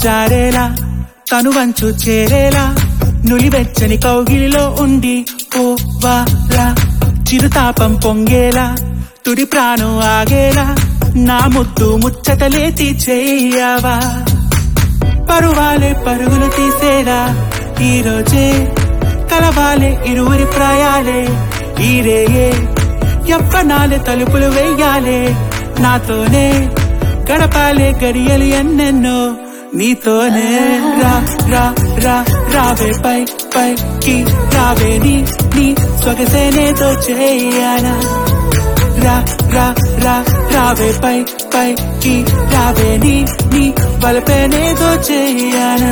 జారేలా తను వంచు చేరేలా నులివెచ్చని కౌగిలిలో ఉండి ఓ వారా చిరుతాపం పొంగేలా తుడి ప్రాణం ఆగేలా నా ముద్దు ముచ్చటలేతి చెయ్యవా పరువాలే పరుగులు తీసేలా ఈ రోజే కలవాలే ఇరువురి ప్రాయాలే ఈ రేయే యవ్వనాలే తలుపులు వెయ్యాలే నాతోనే గడపాలే గడియలు ఎన్నెన్నో నీతోనే రా రా రా రావే పై పైకి రావే నీ నీ సొగసేనేదో చేయనా రా రా రా రావే పై పైకి రావే నీ నీ బలపేనేదో చేయనా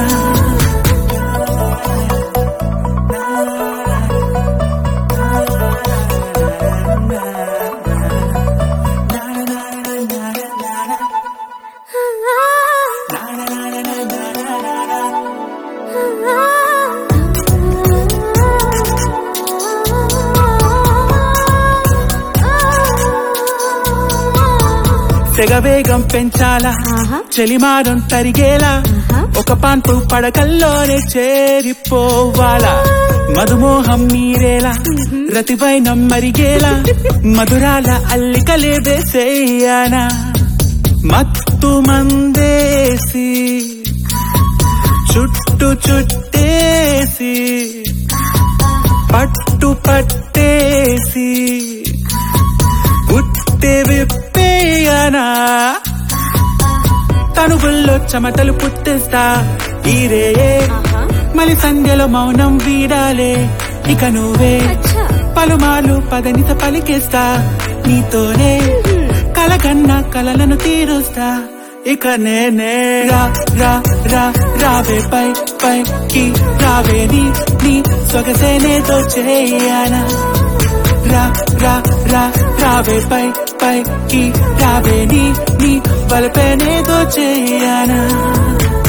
తెగవేగం పెంచాలా ఆహా. చెలిమారం తరిగేలా ఆహా. ఒక పాన్పు పడకల్లోనే చేరిపోవాలా మధుమోహం మీరేలా రతివైనం మరిగేలా మధురాల అల్లికలే వేసేయానా మత్తు మందేసి చుట్టు చుట్టేసి పట్టు పట్టేసి గుట్టె విప్పేయనా తనుగుల్లో చెమటలు పుట్టిస్తా ఈరే ఆహా. మలి సంధ్యలో మౌనం వీడాలే ఇక నువ్వే అచ్చా. పలుమార్లు పదనిత పలికిస్తా నీతోనే కలగన్న కలలను తీరుస్తా ఇక నేనే రా రా రా రావే పై పైకి రావే నీ నీ సొగసేనేదో చేయనా రా రా రా రావే పై పైకి రావే నీ నీ బలపేనేదో చేయనా